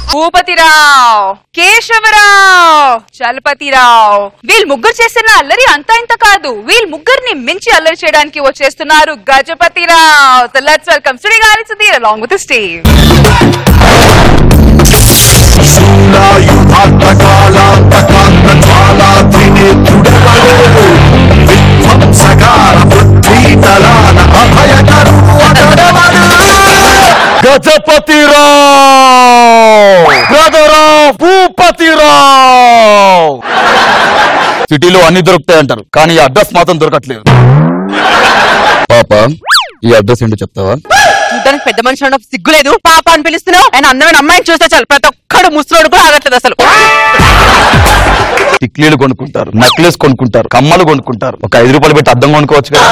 భూపతిరావు కేశవరావు చలపతిరావు వీళ్ళు ముగ్గురు చేసిన అల్లరి అంతా ఇంత కాదు వీళ్ళు ముగ్గురిని మించి అల్లరి చేయడానికి వచ్చేస్తున్నారు Gajapathirao so let's welcome Shri గారి Sudheer along with Steve Gajapathirao brother of Bhupathirao సిటీలో అన్ని దొరుకుతాయి అంటారు కానీ ఈ అడ్రస్ మాత్రం దొరకట్లేదు పాప ఈ అడ్రస్ ఏంటో చెప్తావా చూడడానికి పెద్ద మనిషి అన్న సిగ్గులేదు పాప అని పిలుస్తున్నావు ఆయన అందమైన అమ్మాయిని చూస్తే చాలు ప్రతి ఒక్కడు ముసలోడు కూడా ఆగట్లేదు అసలు టిక్లీలు కొనుక్కుంటారు నెక్లెస్ కొనుక్కుంటారు కమ్మలు కొనుక్కుంటారు ఒక ఐదు రూపాయలు పెట్టి అద్దం కొనుక్కోవచ్చు కదా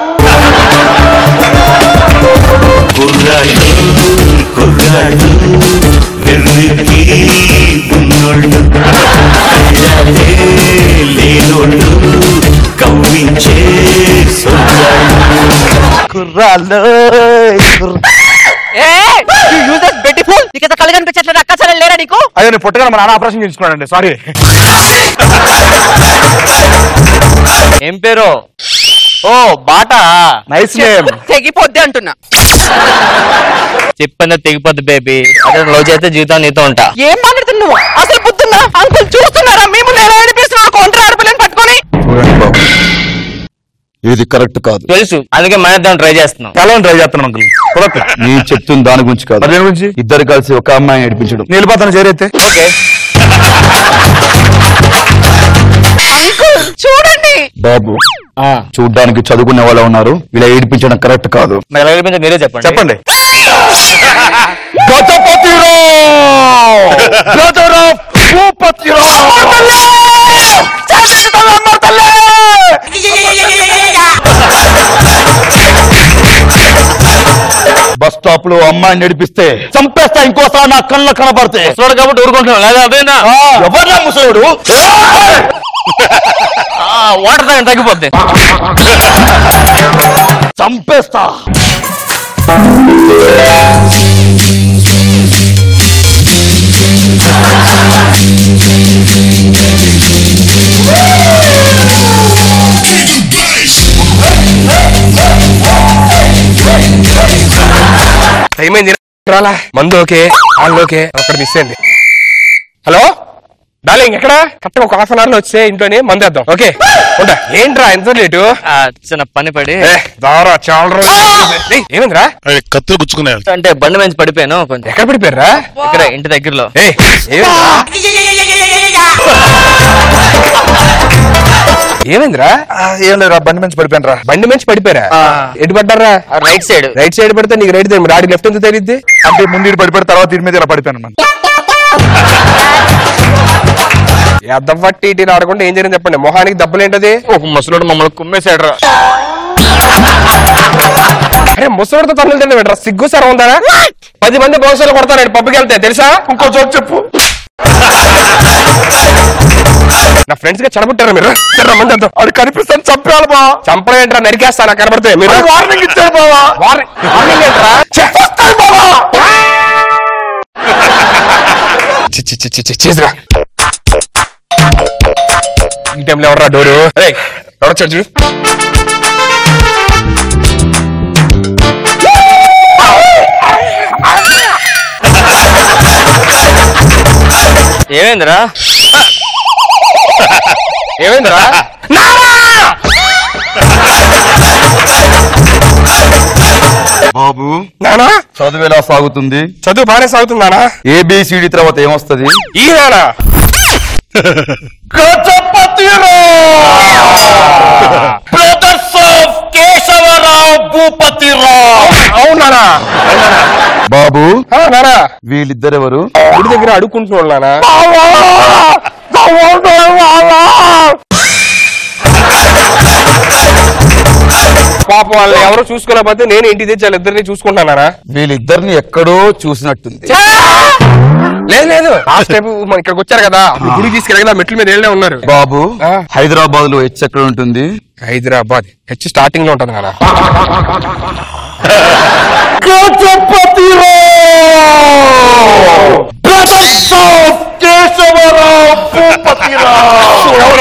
కుర్రాళ్ళు కుర్రాళ్ళు వెర్రికి ఉన్నోళ్ళు కళ్ళే లేనోళ్ళు కవ్వించే సొంతాళ్ళు కుర్రాళ్ళు బ్యూటిఫుల్ నీకు అసలు కళ్ళు కనిపించట్లేదు అక్క చెల్లెలు లేరా నీకు అయ్యో నేను పుట్టగా మా నాన్న ఆపరేషన్ చేసుకున్నాడండి సారీ ఏం పేరు ఓ బాటా నైస్ నేమ్ తెగిపోద్ది అంటున్నా చెప్పందా తెగిపోద్ది బేబీ అదే రోజు అయితే జీవితం నీతో ఉంటా ఏం మాట్లాడుతున్నావు అసలు బుద్ధుందా అంకుల్ చూస్తున్నారా మేము ఎలా అనిపిస్తున్నారు కొంత ఆడపిల్లని పట్టుకొని చూడండి బాబు ఇది కరెక్ట్ కాదు తెలుసు అందుకే మన ఇద్దరం ట్రై చేస్తున్నాం ఎలా ట్రై చేస్తున్నాను అంకుల్ చూడక నేను చెప్తుంది దాని గురించి కాదు దేని గురించి ఇద్దరు కలిసి ఒక అమ్మాయిని నడిపించడం నిలిపోతాను చేరైతే ఓకే అంకుల్ చూడండి బాబు చూడ్డానికి చదువుకునే వాళ్ళు ఉన్నారు ఇలా ఏడిపించడం కరెక్ట్ కాదు మరి ఎలా చెప్పిందో మీరే చెప్పండి చెప్పండి Gajapathirao brother of Bhupathirao bus stop లో అమ్మాయిని నడిపిస్తే చంపేస్తా ఇంకోసారి నా కళ్ళ కనబడితే చూడ కాబట్టి ఊరుకుంటున్నాం లేదా అదేనా ఎవరా ముసలోడు వాటర్ తాగండి తగ్గిపోద్ది చంపేస్తా టైం అయింది రాలా మందు ఓకే వాళ్ళు ఓకే అక్కడ మిస్ అయింది హలో డార్లింగ్ ఎక్కడ కరెక్ట్ ఒక హాఫ్ అన్ అవర్ లో వచ్చే ఇంట్లోనే మందు వేద్దాం ఓకే ఉంటా ఏంట్రా ఎంత లేటు ఆ, చిన్న పని పడి ఏ, దారా చాలా రోజులు ఏయ్, ఏమైందిరా కత్తులు గుచ్చుకున్నాయి అంటే బండి మంచి పడిపోయాను కొంచెం ఎక్కడ పడిపోయారా ఇక్కడ ఇంటి దగ్గరలో ఏయ్, ఏమైందిరా? ఏమైందిరా ఏం లేదు బండి మంచి పడిపోయాను రా బండి మంచి పడిపోయారా ఎటు పడ్డారా రైట్ సైడ్ రైట్ సైడ్ పడితే నీకు రైట్ తెలియదు రాడి లెఫ్ట్ ఎంత తెలియద్ది అంటే ముందు ఇటు పడిపోయిన తర్వాత ఇటు మీద ఇలా పడిపోయాను అన్నమాట. అద్దం పట్టి ఇటు ఆడకుండా ఏం జరిగింది చెప్పండి మొహానికి దెబ్బలేంటది ఒక ముసలోడు మమ్మల్ని కుమ్మేశాడు రా అరే ముసలితో తన్నులు తిన్న పెట్టరా సిగ్గు సార్ ఉందా పది మంది బహుశా కొడతారు పబ్కి వెళ్తే తెలుసా ఇంకో చోటు చెప్పు నా ఫ్రెండ్స్ గా చెడబుట్టారా మీరు సరే, మంది అంతా అది కనిపిస్తాను చంపేయాలి బా చంపడం ఏంట్రా నరికేస్తా నాకు కనబడితే మీరు వార్నింగ్ ఇచ్చారు బావా వార్నింగ్ వార్నింగ్ ఏంట్రా ఛే, వస్తాయి బావా. చి, చి, చి, చి, చి, చేసిరా ఈ టైంలో ఎవరా డోరు రే ఎవరొచ్చాడు చూడు ఏమైందిరా ఏమైందిరా బాబు నానా చదువు ఎలా సాగుతుంది చదువు బాగానే సాగుతుందానా ఏబిసిడి తర్వాత ఏమొస్తుంది ఈ నానా బ్రదర్స్ ఆఫ్ కేశవరావు భూపతిరావు అవునానా బాబు ఆ, నానా వీళ్ళిద్దరెవరు గుడి దగ్గర అడుక్కుంటున్నాడు నానా పాపం వాళ్ళని ఎవరు చూసుకోలేకపోతే నేను ఇంటికి తెచ్చి వాళ్ళిద్దరిని చూసుకుంటానా వీళ్ళిద్దరిని ఎక్కడో చూసినట్టుంది లేదు లేదు లాస్ట్ టైం మన ఇక్కడికి వచ్చారు కదా అప్పుడు గుడి తీసుకెళ్ళి కదా మెట్ల మీద వెళ్ళే ఉన్నారు బాబు ఆ. హైదరాబాద్ లో హెచ్ ఎక్కడ ఉంటుంది హైదరాబాద్ హెచ్ స్టార్టింగ్ లో ఉంటుంది కదా గజపతిరావు Brothers of కేశవరావు భూపతిరావు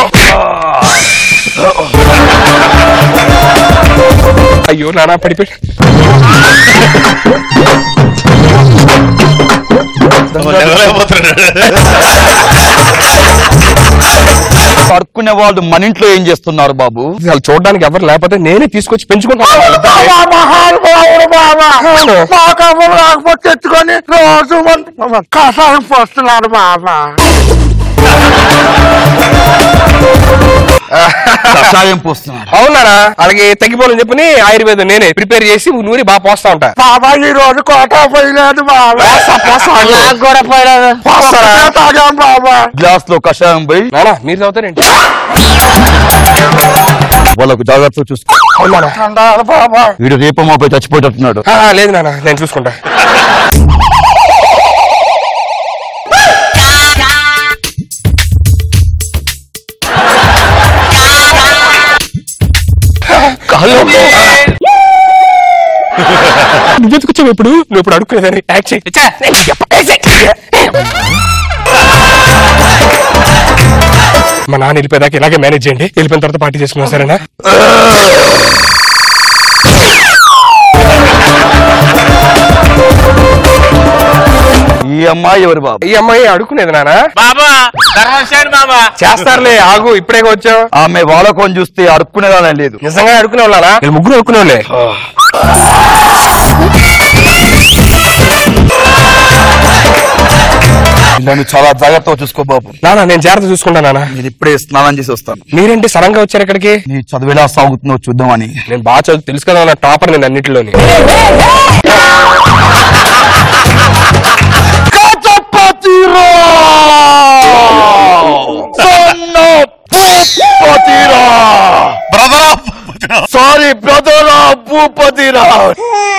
అయ్యో నానా పడిపోయి పడుకునే వాళ్ళు మన ఇంట్లో ఏం చేస్తున్నారు బాబు వాళ్ళు చూడడానికి ఎవరు లేకపోతే నేనే తీసుకొచ్చి పెంచుకుంటాను వాళ్ళిద్దరిని. మహానుభావుడు బాబా మాకమ్మ రాకపోతే తెచ్చుకొని రోజు మన కషాయం పోస్తున్నాడు బాబా కషాయం పోస్తున్నారు అవునారా అలాగే తగ్గిపోవాలని చెప్పని ఆయుర్వేదం నేనే ప్రిపేర్ చేసి నూరి బాగా పోస్తా ఉంటా బాబా ఈ రోజు కోట పోయలేదు బాబా పోస్తా, పోస్తా అన్న. నాకు కూడా పోయలేదు పోస్తారా? ఒక్కటే తాగాం బాబా గ్లాస్ లో కషాయం పోయి నానా మీరు చదువుతారేంటి వాళ్ళకు జాగ్రత్తగా చూసుకో అవునా తండాలి బాబా వీడు రేపమాపై చచ్చిపోయేటట్టున్నాడు లేదు నాన్న నేను చూసుకుంటా కాళ్ళు నువ్వెందుకు వచ్చావు ఇప్పుడు నువ్వు ఇప్పుడు అడుక్కునేదాన్ని యాక్ట్ చేయి చ్చా, నేను చెప్ప, యాక్ట్ చేయి. మా నాన్న వెళ్ళిపోయేదాకా ఇలాగే మేనేజ్ చేయండి వెళ్ళిపోయిన తర్వాత పార్టీ చేసుకున్నాం సరేనా ఈ అమ్మాయి ఎవరు బాబు ఈ అమ్మాయి అడుక్కునేది నాన్న బాబా ధర్మశాడు బాబా చేస్తారులే ఆగు ఇప్పుడే వచ్చావు ఆమె వాళ్ళకొని చూస్తే అడుక్కునేదానే లేదు నిజంగా అడుకునే వాళ్ళా వీళ్ళు ముగ్గురు అడుకునే వాళ్ళే వీళ్ళని చాలా జాగ్రత్తగా చూసుకో బాబు నానా నేను జాగ్రత్త చూసుకుంటా నాన్న నేను ఇప్పుడే స్నానం చేసి వస్తాను మీరేంటి సడన్ గా వచ్చారు ఇక్కడికి నీ చదువు ఎలా సాగుతుందో చూద్దామని నేను బాగా చదువు తెలుసు కదా నా టాపర్ నేను అన్నిటిలోని సారీ బ్రదర్ భూపతిరావు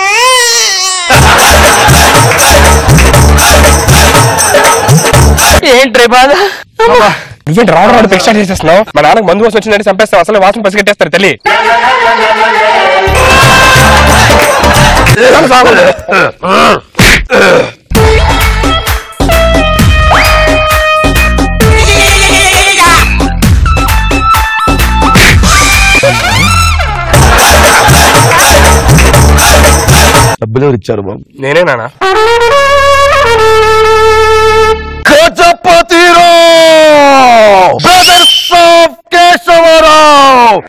ఏంటి బాధ నువ్వేంటి రావడం రావడం ఎక్స్ట్రా చేసేస్తున్నావు మా నాన్నకు మందు కోసం వచ్చిందంటే చంపేస్తావు అసలు వాసన పసిగట్టేస్తారు తల్లి చాలు సాగు. డబ్బులు ఎవరు ఇచ్చారు బాబు నేనే నానా గజపతిరావు బ్రదర్స్ ఆఫ్ కేశవరావు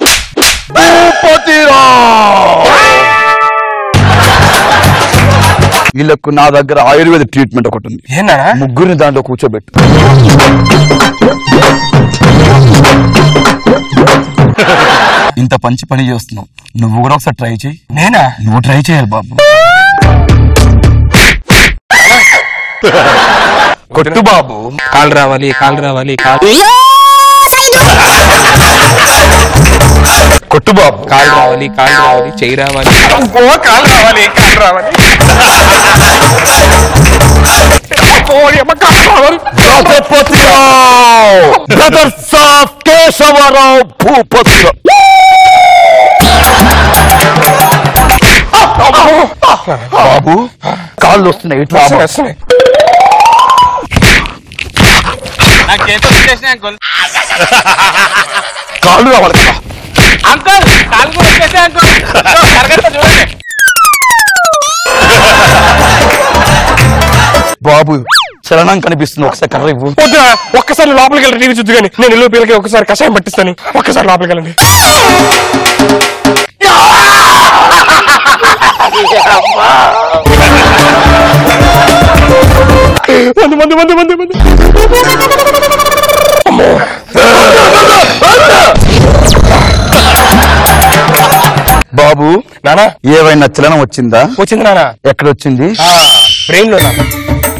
భూపతిరావు వీళ్ళకు నా దగ్గర ఆయుర్వేద ట్రీట్మెంట్ ఒకటి ఉంది ఏం నానా ముగ్గురిని దాంట్లో కూర్చోబెట్టు ఇంత పంచి పని చేస్తున్నావు నువ్వు కూడా ఒకసారి ట్రై చేయి నేనా నువ్వు ట్రై చేయాలి బాబు కొట్టు బాబు కాళ్ళు రావాలి కాళ్ళు రావాలి కాళ్ళు కొట్టు బాబు కాళ్ళు రావాలి కాళ్ళు రావాలి చెయ్యి రావాలి ఓ కాళ్ళు రావాలి కాళ్ళు రావాలి ఓ, ఏమ్మ, కాళ్ళు రావాలి గజపతిరావు బ్రదర్స్ ఆఫ్ కేశవరావు భూపతిరావు బాబు కాళ్ళు వస్తున్నాయి ఇట్లా వస్తున్నాయి, వస్తున్నాయి. నాకు చేతులు వచ్చేసినాయి అంకుల్ కాళ్ళు రావాలి కదా అంకుల్ కాలు కూడా వచ్చేసాయి అంకుల్ జరగదు చూడండి బాబు చలనం కనిపిస్తుంది ఒకసారి కర్ర ఇవ్వు వద్దురా ఒక్కసారి లోపలికి వెళ్ళి టీవీ చూద్దు కానీ నేను ఇల్లు పిల్లకి ఒకసారి కషాయం పట్టిస్తాను ఒక్కసారి లోపలికి వెళ్ళండి మంది మంది మంది మంది మంది బాబు నానా ఏవైనా చలనం వచ్చిందా వచ్చింది నానా ఎక్కడ వచ్చింది బ్రెయిన్ లో నాన్న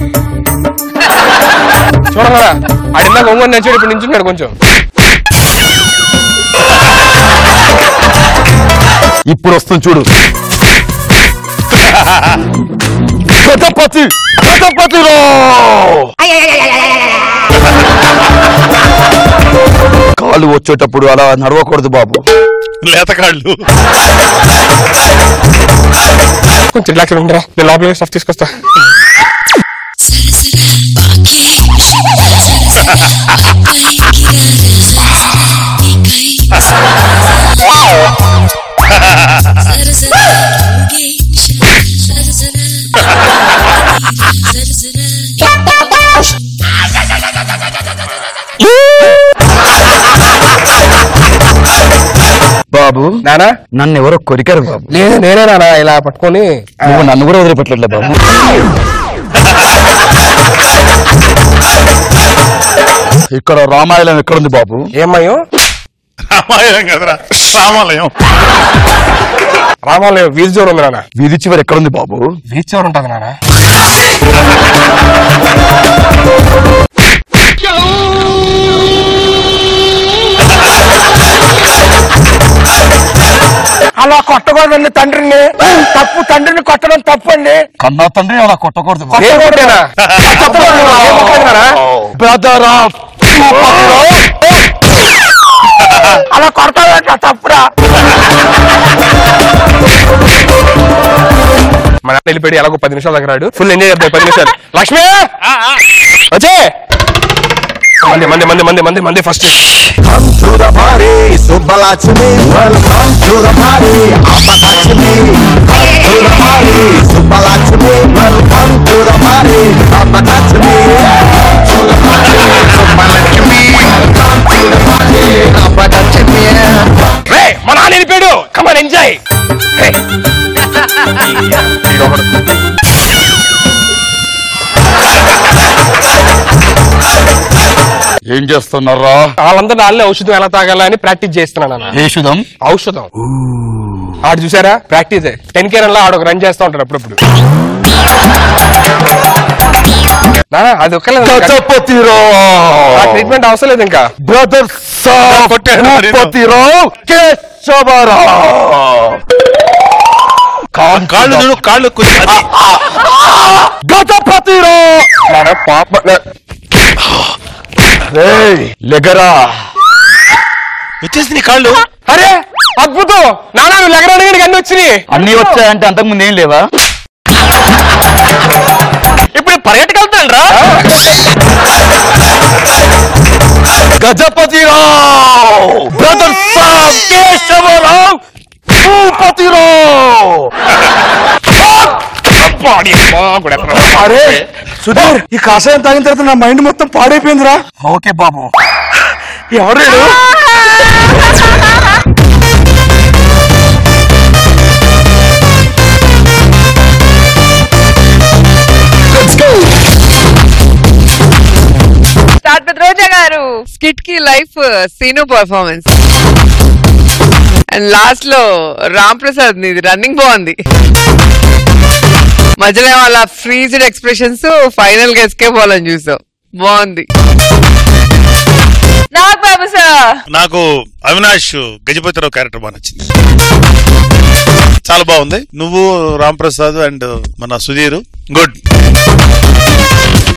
చూడరా ఆడిందాక ఒంగోని నచ్చాడు ఇప్పుడు నించున్నాడు కొంచెం ఇప్పుడు వస్తుంది చూడు గజపతి గజపతి కాళ్ళు వచ్చేటప్పుడు అలా నడవకూడదు బాబు లేతకాళ్ళు కొంచెం రిలాక్స్ ఉండరా నేను లోపలికి స్టఫ్ తీసుకొస్తా సరసర బాబు నానా నన్ను ఎవరో కొరికారు బాబు లేదు నేనే నానా ఇలా పట్టుకొని నువ్వు నన్ను కూడా వదిలిపెట్టలేదు బాబు ఇక్కడ రామాయణం ఎక్కడుంది బాబు ఏమయ్యో రామాయణం కదరా రామాలయం రామాలయం వీధి చివరి ఉంది నాన్న వీధి చివరి ఎక్కడుంది బాబు వీధి చివరి ఉంటుంది నాన్న అలా కొట్టకూడదండి తండ్రిని తప్పు తండ్రిని కొట్టడం తప్పండి కన్నా తండ్రి అలా కొట్టకూడదు బాబు. ఏ కొట్టేనా? చెప్పకూడదు. ఏ కొట్టలేదురా? Brother of అలా కొడతాడంట తప్పురా మన అన్న వెళ్ళిపోయి ఎలాగో పది నిమిషాల దగ్గర రాడు ఫుల్ ఎంజాయ్ చేద్దాం ఈ పది నిమిషాలు లక్ష్మి వచ్చే మంది మంది మంది మంది మంది మంది first Come to the party, Subbalakshmi. Welcome to the party, Abbakashmi. Come to the party, Subbalakshmi. Welcome to the party, Abbakashmi. To the party, Subbalakshmi. Welcome to the party, Abbakashmi. రే మా నాన్న వెళ్ళిపోయాడు కమాన్ ఎంజాయ్ ఏం చేస్తున్నారా వాళ్ళందరూ నాళ్ళే ఔషధం ఎలా తాగాలా అని ప్రాక్టీస్ చేస్తున్నాను అన్న ఏషుదం ఔషధం ఆడు చూసారా ప్రాక్టీస్ టెన్ కేర్ ఆడు ఒక రన్ చేస్తా ఉంటాడు అప్పుడప్పుడు నాన్న, అది ఒక్కలే గజపతిరావు ట్రీట్మెంట్ అవసరం లేదు ఇంకా బ్రదర్ కొట్టాడు మరి. గజపతిరావు కేశవరావు కాళ్ళు చూడు కాళ్ళు కొంచెం అది. గజపతిరావు నాన్న, పాప నా- రేయ్, లెగరా వచ్చేసి నీ కాళ్ళు అరే అద్భుతం నాన్న నువ్వు లెగరడానికి అన్ని వచ్చినాయి అన్ని వచ్చాయంటే అంతకుముందు ఏం లేవా ఇప్పుడు పరిగెట్టుకెళ్తాను రా గజపతిరావు బ్రదర్ కేశవరావు భూపతిరావు అరే సుధీర్ ఈ కాషాయం తాగిన తర్వాత నా మైండ్ మొత్తం పాడైపోయిందిరా ఓకే బాబు ఎవరు స్టార్ట్ విత్ రోజా గారు స్కిట్ కి life scene performance and last లో రామ్ ప్రసాద్ నీది రన్నింగ్ బాగుంది మధ్యలో వాళ్ళ ఫ్రీజ్డ్ ఎక్స్ప్రెషన్స్ ఫైనల్ గా ఎస్కేప్ అవ్వాలని చూసావు బాగుంది నాగ్ బాబు సార్ నాకు అవినాష్ గజపతిరావు క్యారెక్టర్ బాగా నచ్చింది చాలా బాగుంది నువ్వు రామ్ ప్రసాద్ అండ్ మన సుధీర్ గుడ్